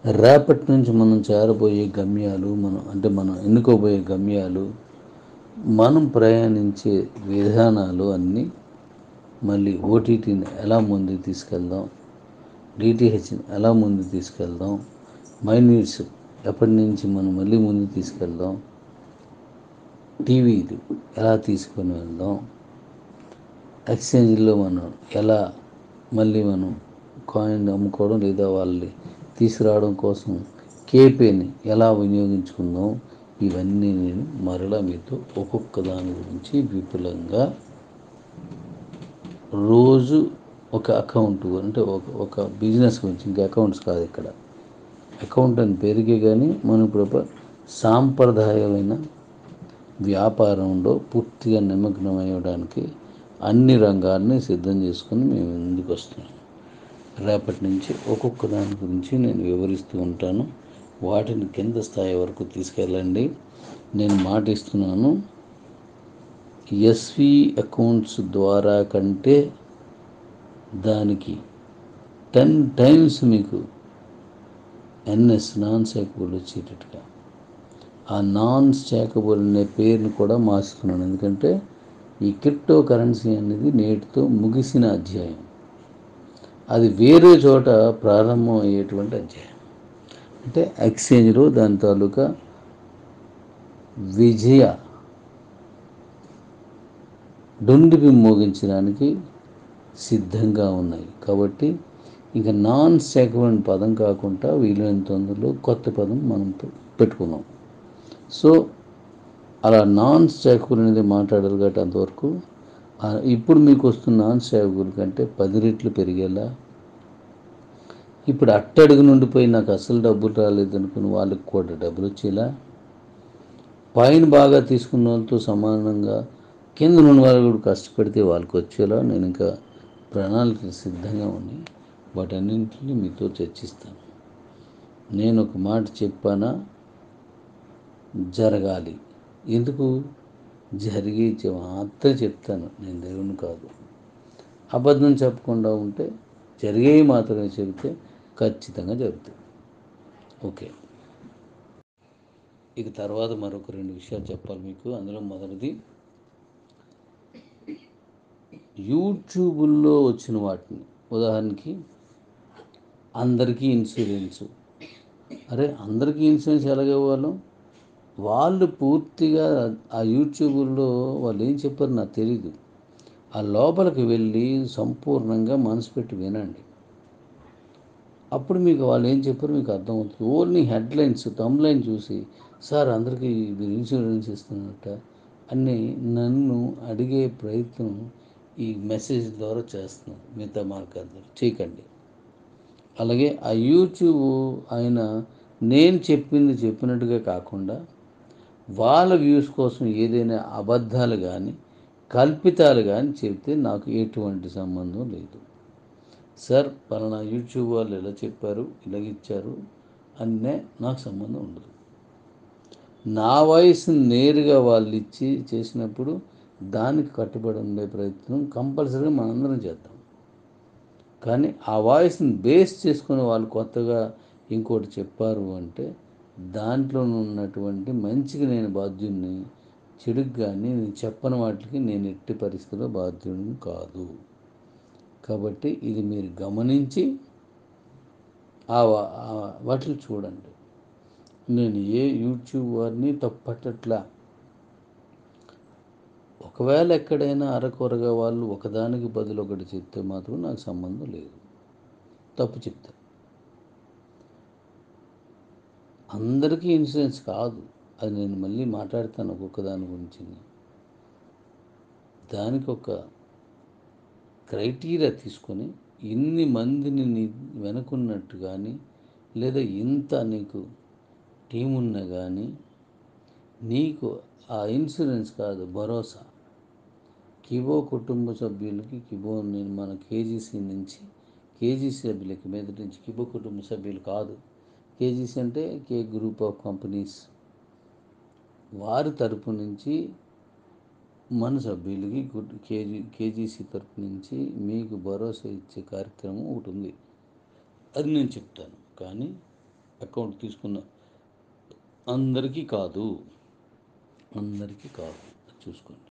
రేపటి నుంచి మనం చేరబోయే గమ్యాలు మనం అంటే మనం ఎన్నుకోబోయే గమ్యాలు మనం ప్రయాణించే విధానాలు అన్నీ మళ్ళీ ఓటీటీని ఎలా ముందుకు తీసుకెళ్దాం డిటిహెచ్ని ఎలా ముందుకు తీసుకెళ్దాం మై న్యూస్ ఎప్పటి నుంచి మనం మళ్ళీ ముందుకు తీసుకెళ్దాం టీవీలు ఎలా తీసుకొని వెళ్దాం ఎక్స్చేంజ్లో మనం ఎలా మళ్ళీ మనం కాయిన్ అమ్ముకోవడం లేదా వాళ్ళని తీసుకురావడం కోసం కేపీని ఎలా వినియోగించుకుందాం ఇవన్నీ నేను మరలా మీతో ఒక్కొక్క దాని గురించి విపులంగా రోజు ఒక అకౌంట్ అంటే ఒక ఒక బిజినెస్ గురించి ఇంకా అకౌంట్స్ కాదు ఇక్కడ అకౌంట్ అని పేరుకే కానీ మనం ఇప్పుడు ఒక సాంప్రదాయమైన వ్యాపారంలో పూర్తిగా నిమగ్నం అయ్యడానికి అన్ని రంగాల్ని సిద్ధం చేసుకొని మేము ముందుకు వస్తున్నాం రేపటి నుంచి ఒక్కొక్క దాని గురించి నేను వివరిస్తూ ఉంటాను వాటిని కింద స్థాయి వరకు తీసుకెళ్ళండి నేను మాట ఇస్తున్నాను ఎస్వి అకౌంట్స్ ద్వారా కంటే దానికి టెన్ టైమ్స్ మీకు ఎన్ఎస్ నాన్ స్టాకబుల్ వచ్చేటట్టుగా ఆ నాన్ స్టాకబుల్ అనే పేరుని కూడా మార్చుకున్నాను ఎందుకంటే ఈ క్రిప్టో కరెన్సీ అనేది నేటితో ముగిసిన అధ్యాయం అది వేరే చోట ప్రారంభం అయ్యేటువంటి అధ్యాయం అంటే ఎక్స్చేంజ్లో దాని తాలూకా విజయ డొండిపి మోగించడానికి సిద్ధంగా ఉన్నాయి కాబట్టి ఇంకా నాన్ స్టాకబుల్ పదం కాకుండా వీలైన తొందరలో కొత్త పదం మనం పెట్టుకున్నాం సో అలా నాన్ స్టాకబుల్ అనేది మాట్లాడాలి కాబట్టి అంతవరకు ఇప్పుడు మీకు వస్తున్న నాన్ స్టాకబుల్ కంటే పది రెట్లు పెరిగేలా ఇప్పుడు అట్టడుగు నుండిపోయి నాకు అసలు డబ్బులు రాలేదు అనుకుని వాళ్ళకి కూడా డబ్బులు వచ్చేలా పైన బాగా తీసుకున్న వాళ్ళతో సమానంగా కింద ఉన్న వాళ్ళు కూడా కష్టపడితే వాళ్ళకి వచ్చేలా నేను ఇంకా ప్రణాళికలు సిద్ధంగా ఉన్నాయి వాటన్నింటినీ మీతో చర్చిస్తాను నేను ఒక మాట చెప్పానా జరగాలి ఎందుకు జరిగే మాత్రం చెప్తాను నేను దేవుని కాదు అబద్ధం చెప్పకుండా ఉంటే జరిగేవి మాత్రమే చెబితే ఖచ్చితంగా జరుగుతాయి ఓకే ఇక తర్వాత మరొక రెండు విషయాలు చెప్పాలి మీకు అందులో మొదటిది యూట్యూబుల్లో వచ్చిన వాటిని ఉదాహరణకి అందరికీ ఇన్సూరెన్స్ అరే అందరికీ ఇన్సూరెన్స్ ఎలాగ ఇవ్వాలో వాళ్ళు పూర్తిగా ఆ యూట్యూబుల్లో వాళ్ళు ఏం చెప్పారు నాకు తెలీదు ఆ లోపలికి వెళ్ళి సంపూర్ణంగా మనసు పెట్టి వినండి అప్పుడు మీకు వాళ్ళు ఏం చెప్పారు మీకు అర్థమవుతుంది ఓన్లీ హెడ్లైన్స్ లైన్ చూసి సార్ అందరికీ మీరు ఇన్సూరెన్స్ ఇస్తున్నట్ట అని నన్ను అడిగే ప్రయత్నం ఈ మెసేజ్ ద్వారా చేస్తున్నాను మిగతా మార్గాలు చేయకండి అలాగే ఆ యూట్యూబ్ ఆయన నేను చెప్పింది చెప్పినట్టుగా కాకుండా వాళ్ళ వ్యూస్ కోసం ఏదైనా అబద్ధాలు కానీ కల్పితాలు కానీ చెప్తే నాకు ఎటువంటి సంబంధం లేదు సార్ పలానా యూట్యూబ్ వాళ్ళు ఇలా చెప్పారు ఇలా ఇచ్చారు అన్నే నాకు సంబంధం ఉండదు నా వయసు నేరుగా వాళ్ళు ఇచ్చి చేసినప్పుడు దానికి కట్టుబడి ఉండే ప్రయత్నం కంపల్సరీగా మనందరం చేద్దాం కానీ ఆ వాయిస్ని బేస్ చేసుకుని వాళ్ళు కొత్తగా ఇంకోటి చెప్పారు అంటే దాంట్లో ఉన్నటువంటి మంచికి నేను బాధ్యుడిని చెడుకు కానీ నేను చెప్పని వాటికి నేను ఎట్టి పరిస్థితుల్లో బాధ్యుడిని కాదు కాబట్టి ఇది మీరు గమనించి ఆ వాటిని చూడండి నేను ఏ యూట్యూబ్ వారిని తప్పట్టట్లా ఒకవేళ ఎక్కడైనా అరకొరగా వాళ్ళు ఒకదానికి బదులు ఒకటి చెప్తే మాత్రం నాకు సంబంధం లేదు తప్పు చెప్తా అందరికీ ఇన్సూరెన్స్ కాదు అది నేను మళ్ళీ మాట్లాడతాను ఒక్కొక్క దాని గురించి దానికి ఒక క్రైటీరియా తీసుకొని ఇన్ని మందిని నీ వెనుకున్నట్టు కానీ లేదా ఇంత నీకు టీం ఉన్నా కానీ నీకు ఆ ఇన్సూరెన్స్ కాదు భరోసా కిబో కుటుంబ సభ్యులకి కిబో నేను మన కేజీసీ నుంచి కేజీసీ సభ్యులకి మీద నుంచి కిబో కుటుంబ సభ్యులు కాదు కేజీసీ అంటే కే గ్రూప్ ఆఫ్ కంపెనీస్ వారి తరపు నుంచి మన సభ్యులకి కేజీ కేజీసీ తరపు నుంచి మీకు భరోసా ఇచ్చే కార్యక్రమం ఒకటి ఉంది అది నేను చెప్తాను కానీ అకౌంట్ తీసుకున్న అందరికీ కాదు అందరికీ కాదు చూసుకోండి